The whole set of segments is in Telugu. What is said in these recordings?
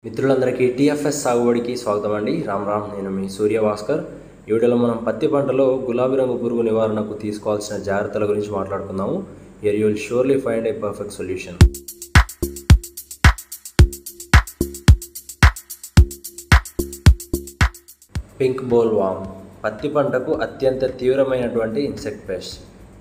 మిత్రులందరికీ టీఎఫ్ఎస్ సాగుబడికి స్వాగతం అండి రామ్ రామ్ నేను మీ సూర్య భాస్కర్ ఈ వీడియోలో మనం పత్తి పంటలో గులాబీ రంగు పురుగు నివారణకు తీసుకోవాల్సిన జాగ్రత్తల గురించి మాట్లాడుకుందాము here you will surely find a perfect solution pink bollworm పత్తి పంటకు అత్యంత తీవ్రమైనటువంటి ఇన్సెక్ట్ పెస్ట్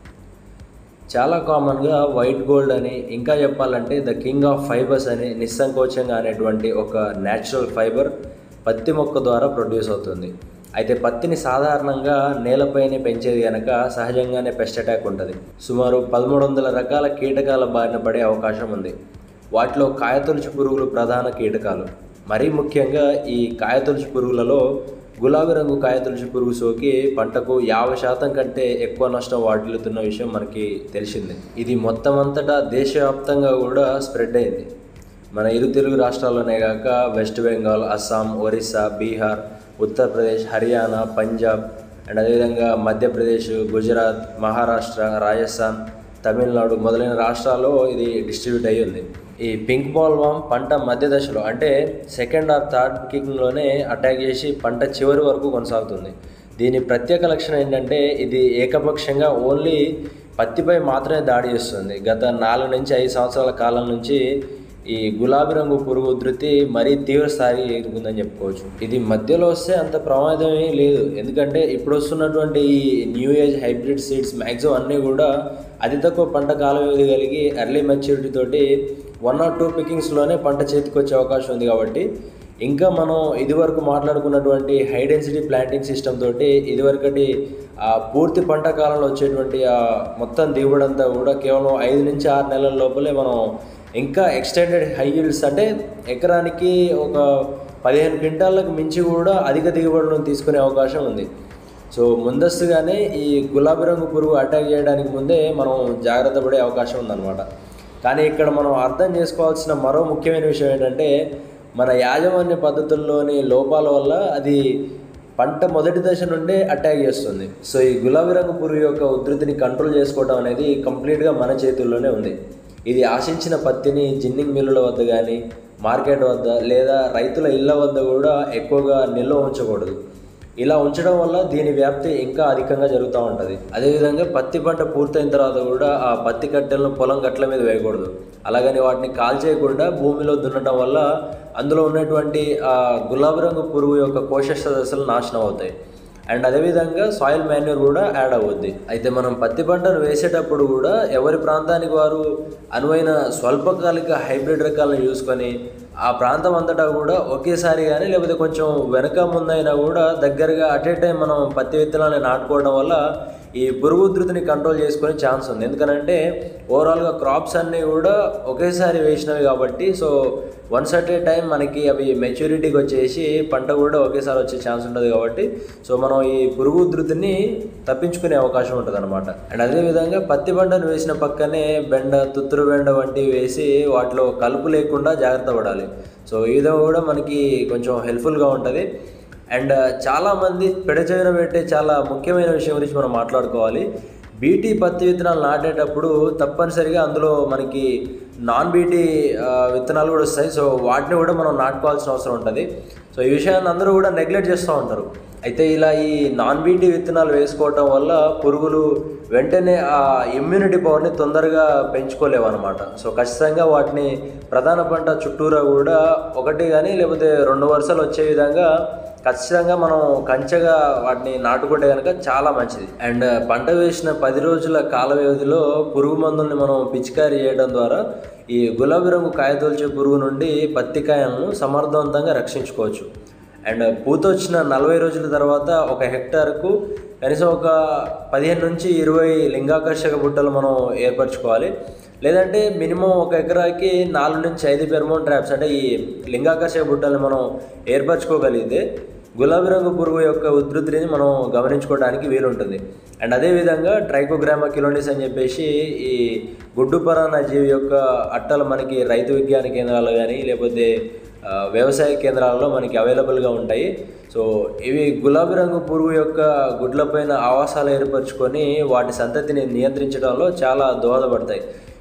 చాలా కామన్గా వైట్ గోల్డ్ అని ఇంకా చెప్పాలంటే ద కింగ్ ఆఫ్ ఫైబర్స్ అని నిస్సంకోచంగా అనేటువంటి ఒక న్యాచురల్ ఫైబర్ పత్తి మొక్క ద్వారా ప్రొడ్యూస్ అవుతుంది అయితే పత్తిని సాధారణంగా నేలపైనే పెంచేది కనుక సహజంగానే పెస్ట్ అటాక్ ఉంటుంది సుమారు పదమూడు వందల రకాల కీటకాల బారిన పడే అవకాశం ఉంది వాటిలో కాయతొలుచు పురుగులు ప్రధాన కీటకాలు మరీ ముఖ్యంగా ఈ కాయతొలుచు పురుగులలో గులాబీ రంగు కాయతొలుచు పురుగు సోకి పంటకు యాభై శాతం కంటే ఎక్కువ నష్టం వాటిల్లుతున్న విషయం మనకి తెలిసిందే ఇది మొత్తం అంతటా దేశవ్యాప్తంగా కూడా స్ప్రెడ్ అయింది మన ఇరు తెలుగు రాష్ట్రాల్లోనే కాక వెస్ట్ బెంగాల్ అస్సాం ఒరిస్సా బీహార్ ఉత్తరప్రదేశ్ హర్యానా పంజాబ్ అండ్ అదేవిధంగా మధ్యప్రదేశ్ గుజరాత్ మహారాష్ట్ర రాజస్థాన్ తమిళనాడు మొదలైన రాష్ట్రాల్లో ఇది డిస్ట్రిబ్యూట్ అయ్యి ఉంది ఈ పింక్ బాల్ వామ్ పంట మధ్య దశలో అంటే సెకండ్ ఆర్ థర్డ్ కిక్లోనే అటాక్ చేసి పంట చివరి వరకు కొనసాగుతుంది దీని ప్రత్యేక లక్షణం ఏంటంటే ఇది ఏకపక్షంగా ఓన్లీ పత్తిపై మాత్రమే దాడి చేస్తుంది గత నాలుగు నుంచి ఐదు సంవత్సరాల కాలం నుంచి ఈ గులాబీ రంగు పురుగు ఉధృతి మరీ తీవ్ర స్థాయి ఎదుర్కొందని చెప్పుకోవచ్చు ఇది మధ్యలో వస్తే అంత ప్రమాదమే లేదు ఎందుకంటే ఇప్పుడు వస్తున్నటువంటి ఈ new age hybrid seeds maximum అన్నీ కూడా అతి తక్కువ పంట కాల వ్యవధి కలిగి ఎర్లీ మెచ్యూరిటీ తోటి వన్ ఆర్ టూ పికింగ్స్లోనే పంట చేతికి వచ్చే అవకాశం ఉంది కాబట్టి ఇంకా మనం ఇదివరకు మాట్లాడుకున్నటువంటి హై డెన్సిటీ ప్లాంటింగ్ సిస్టమ్ తోటి ఇదివరకటి ఆ పూర్తి పంట కాలంలో వచ్చేటువంటి ఆ మొత్తం దిగుబడి అంతా కూడా కేవలం ఐదు నుంచి ఆరు నెలల లోపలే మనం ఇంకా ఎక్స్టెండెడ్ హై yields అంటే ఎకరానికి ఒక పదిహేను క్వింటాలకు మించి కూడా అధిక దిగుబడులను తీసుకునే అవకాశం ఉంది సో ముందస్తుగానే ఈ గులాబీ రంగు పురుగు అటాక్ చేయడానికి ముందే మనం జాగ్రత్త పడే అవకాశం ఉందన్నమాట కానీ ఇక్కడ మనం అర్థం చేసుకోవాల్సిన మరో ముఖ్యమైన విషయం ఏంటంటే మన యాజమాన్య పద్ధతుల్లోని లోపాల వల్ల అది పంట మొదటి దశ నుండే అటాక్ చేస్తుంది సో ఈ గులాబీ రంగు పురుగు యొక్క ఉధృతిని కంట్రోల్ చేసుకోవడం అనేది కంప్లీట్గా మన చేతుల్లోనే ఉంది ఇది ఆశించిన పత్తిని జిన్నింగ్ మిల్లుల వద్ద కానీ మార్కెట్ వద్ద లేదా రైతుల ఇళ్ళ వద్ద కూడా ఎక్కువగా నిల్వ ఉంచకూడదు ఇలా ఉంచడం వల్ల దీని వ్యాప్తి ఇంకా అధికంగా జరుగుతూ ఉంటుంది అదేవిధంగా పత్తి పంట పూర్తయిన తర్వాత కూడా ఆ పత్తి కట్టెలను పొలం గట్ల మీద వేయకూడదు అలాగని వాటిని కాల్చేయకుండా భూమిలో దున్నడం వల్ల అందులో ఉన్నటువంటి ఆ గులాబీ రంగు పురుగు యొక్క కోశ సదస్సులు నాశనం అవుతాయి అండ్ అదేవిధంగా సాయిల్ మాన్యూర్ కూడా యాడ్ అవుద్ది అయితే మనం పత్తి పంటను వేసేటప్పుడు కూడా ఎవరి ప్రాంతానికి వారు అనువైన స్వల్పకాలిక హైబ్రిడ్ రకాలను చూసుకొని ఆ ప్రాంతం అంతటా కూడా ఒకేసారి కానీ లేకపోతే కొంచెం వెనక ముందైనా కూడా దగ్గరగా అట్ ఏ టైం మనం పత్తి విత్తనాలను నాటుకోవడం వల్ల ఈ పురుగు ఉధృతిని కంట్రోల్ చేసుకునే ఛాన్స్ ఉంది ఎందుకనంటే ఓవరాల్గా క్రాప్స్ అన్నీ కూడా ఒకేసారి వేసినవి కాబట్టి so once at a time మనకి అవి మెచ్యూరిటీకి వచ్చేసి పంట కూడా ఒకేసారి వచ్చే ఛాన్స్ ఉంటుంది కాబట్టి సో మనం ఈ పురుగు ఉధృతిని తప్పించుకునే అవకాశం ఉంటుంది అనమాట అండ్ అదేవిధంగా పత్తి పంటను వేసిన పక్కనే బెండ తుత్తురు బెండ వంటివి వేసి వాటిలో కలుపు లేకుండా జాగ్రత్త పడాలి సో ఈ విధంగా కూడా మనకి కొంచెం హెల్ప్ఫుల్గా ఉంటుంది అండ్ చాలామంది పెడచెవిన పెట్టే చాలా ముఖ్యమైన విషయం గురించి మనం మాట్లాడుకోవాలి బీటీ పత్తి విత్తనాలు నాటేటప్పుడు తప్పనిసరిగా అందులో మనకి నాన్ బీటీ విత్తనాలు కూడా వస్తాయి సో వాటిని కూడా మనం నాటుకోవాల్సిన అవసరం ఉంటుంది సో ఈ విషయాన్ని అందరూ కూడా నెగ్లెక్ట్ చేస్తూ ఉంటారు అయితే ఇలా ఈ నాన్ బీటీ విత్తనాలు వేసుకోవటం వల్ల పురుగులు వెంటనే ఆ ఇమ్యూనిటీ పవర్ని తొందరగా పెంచుకోలేవు అనమాట సో ఖచ్చితంగా వాటిని ప్రధాన పంట చుట్టూరా కూడా ఒకటి కానీ లేకపోతే రెండు వరుసలు వచ్చే విధంగా ఖచ్చితంగా మనం కంచెగా వాటిని నాటుకుంటే కనుక చాలా మంచిది అండ్ పంట వేసిన పది రోజుల కాల వ్యవధిలో పురుగు మందుల్ని మనం పిచికారీ చేయడం ద్వారా ఈ గులాబీ రంగు కాయతోల్చే పురుగు నుండి పత్తి కాయలను సమర్థవంతంగా రక్షించుకోవచ్చు అండ్ పూత వచ్చిన నలభై రోజుల తర్వాత ఒక హెక్టార్కు కనీసం ఒక పదిహేను నుంచి ఇరవై లింగాకర్షక బుట్టలు మనం ఏర్పరచుకోవాలి లేదంటే మినిమం ఒక ఎకరాకి నాలుగు నుంచి ఐదు పెర్మోన్ ట్రాప్స్ అంటే ఈ లింగాకర్షక బుట్టల్ని మనం ఏర్పరచుకోగలిగితే గులాబీ రంగు పురుగు యొక్క ఉధృతిని మనం గమనించుకోవడానికి వీలుంటుంది అండ్ అదేవిధంగా ట్రైకోగ్రామా కిలోనిస్ అని చెప్పేసి ఈ గుడ్డు పరాన్న జీవి యొక్క అట్టలు మనకి రైతు విజ్ఞాన కేంద్రాలు కానీ లేకపోతే వ్యవసాయ కేంద్రాల్లో మనకి అవైలబుల్గా ఉంటాయి సో ఇవి గులాబీ రంగు పురుగు యొక్క గుడ్లపైన ఆవాసాలు ఏర్పరచుకొని వాటి సంతతిని నియంత్రించడంలో చాలా దోహదపడతాయి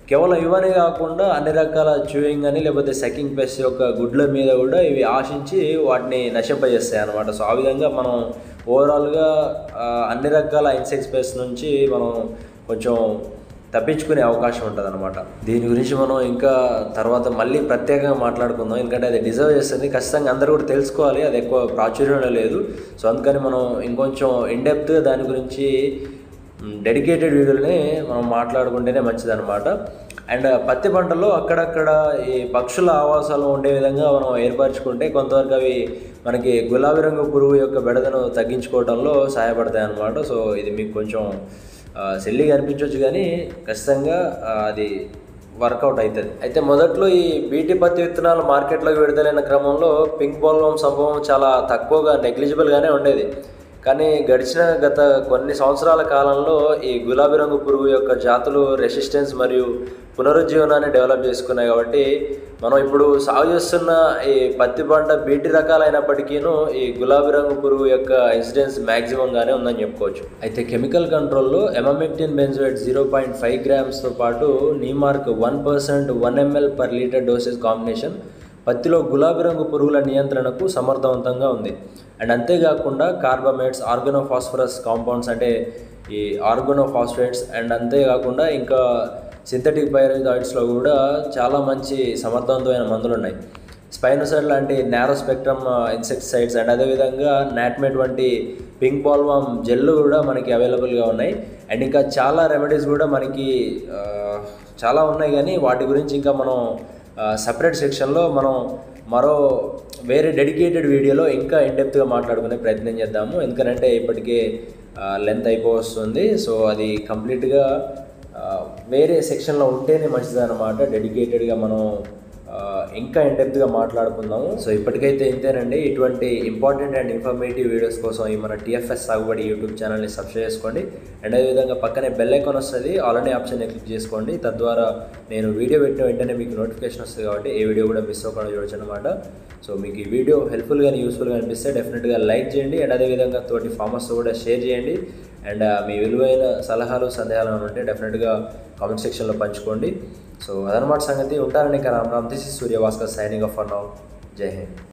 కేవలం ఇవనే కాకుండా అన్ని రకాల చూయింగ్ అని లేకపోతే సెకింగ్ పెస్ట్ యొక్క గుడ్ల మీద కూడా ఇవి ఆశించి వాటిని నశింపజేస్తాయి అనమాట సో ఆ విధంగా మనం ఓవరాల్గా ఆ, అన్ని రకాల ఇన్సెక్ట్స్ పెస్ట్ నుంచి మనం కొంచెం తప్పించుకునే అవకాశం ఉంటుంది అనమాట దీని గురించి మనం ఇంకా తర్వాత మళ్ళీ ప్రత్యేకంగా మాట్లాడుకుందాం ఎందుకంటే అది డిజర్వ్ చేస్తుంది ఖచ్చితంగా అందరూ కూడా తెలుసుకోవాలి అది ఎక్కువ ప్రాచుర్యంలో లేదు సో అందుకని మనం ఇంకొంచెం ఇన్డెప్త్గా దాని గురించి డెడికేటెడ్ వీడియోని మనం మాట్లాడుకుంటేనే మంచిదన్నమాట అండ్ పత్తి పంటలో అక్కడక్కడ ఈ పక్షుల ఆవాసాలు ఉండే విధంగా మనం ఏర్పరచుకుంటే కొంతవరకు అవి మనకి గులాబీ రంగు పురుగు యొక్క బెడదను తగ్గించుకోవడంలో సహాయపడతాయి అన్నమాట సో ఇది మీకు కొంచెం సెల్లిగా అనిపించవచ్చు కానీ ఖచ్చితంగా ఆ, అది వర్కౌట్ అవుతుంది అయితే మొదట్లో ఈ బీటీ పత్తి విత్తనాలు మార్కెట్లోకి విడుదలైన క్రమంలో పింక్ బోల్వం సంభవం చాలా తక్కువగా నెగ్లిజిబుల్గానే ఉండేది కానీ గడిచిన గత కొన్ని సంవత్సరాల కాలంలో ఈ గులాబీ రంగు పురుగు యొక్క జాతులు రెసిస్టెన్స్ మరియు పునరుజ్జీవనాన్ని డెవలప్ చేసుకున్నాయి కాబట్టి మనం ఇప్పుడు సాగు చేస్తున్న ఈ పత్తి పంట బీటి రకాలైనప్పటికీను ఈ గులాబీ రంగు పురుగు యొక్క ఇన్సిడెన్స్ మ్యాక్సిమంగానే ఉందని చెప్పుకోవచ్చు అయితే కెమికల్ కంట్రోల్లో emamectin benzoate zero point five గ్రామ్స్తో పాటు నీమార్క్ one percent one ML per litre dosage combination పత్తిలో గులాబీ రంగు పురుగుల నియంత్రణకు సమర్థవంతంగా ఉంది అండ్ అంతేకాకుండా కార్బమేట్స్ ఆర్గనోఫాస్ఫరస్ కాంపౌండ్స్ అంటే ఈ ఆర్గనోఫాస్ఫేట్స్ అండ్ అంతేకాకుండా ఇంకా సింథటిక్ పైరైడాయిడ్స్లో కూడా చాలా మంచి సమర్థవంతమైన మందులు ఉన్నాయి స్పైనోసైడ్ లాంటి నేరో స్పెక్ట్రమ్ ఇన్సెక్టిసైడ్స్ అండ్ అదేవిధంగా నాట్మేట్ వంటి పింక్ బాల్వామ్ జెల్లు కూడా మనకి అవైలబుల్గా ఉన్నాయి అండ్ ఇంకా చాలా రెమెడీస్ కూడా మనకి ఆ, చాలా ఉన్నాయి కానీ వాటి గురించి ఇంకా మనం సపరేట్ సెక్షన్లో మనం మరో వేరే డెడికేటెడ్ వీడియోలో ఇంకా ఇండెప్త్గా మాట్లాడుకునే ప్రయత్నం చేద్దాము ఎందుకంటే ఇప్పటికే లెంత్ అయిపోవస్తుంది సో అది కంప్లీట్గా వేరే సెక్షన్లో ఉంటేనే మంచిది అనమాట డెడికేటెడ్గా మనం ఆ, ఇంకా ఇండెప్త్గా మాట్లాడుకుందాము సో ఇప్పటికైతే ఇంతేనండి ఇటువంటి ఇంపార్టెంట్ అండ్ ఇన్ఫర్మేటివ్ వీడియోస్ కోసం ఈ మన టీఎఫ్ఎస్ సాగుబడి యూట్యూబ్ ఛానల్ని సబ్స్క్రైబ్ చేసుకోండి అండ్ అదేవిధంగా పక్కనే బెల్ ఐకాన్ వస్తుంది ఆల్రెడీ ఆప్షన్ని క్లిక్ చేసుకోండి తద్వారా నేను వీడియో పెట్టిన వెంటనే మీకు నోటిఫికేషన్ వస్తుంది కాబట్టి ఏ వీడియో కూడా మిస్ అవ్వకుండా చూడొచ్చు అనమాట సో మీకు ఈ వీడియో హెల్ప్ఫుల్ కానీ యూస్ఫుల్గా అనిపిస్తే డెఫినెట్గా లైక్ చేయండి అండ్ అదేవిధంగా తోటి ఫార్మర్స్ కూడా షేర్ చేయండి అండ్ మీ విలువైన సలహాలు సందేహాలు ఏమైనా ఉంటే డెఫినెట్గా కామెంట్ సెక్షన్లో పంచుకోండి సో అదనమాట సంగతి ఉంటారని Ram Ram this is Surya Bhaskar signing off for now Jai Hind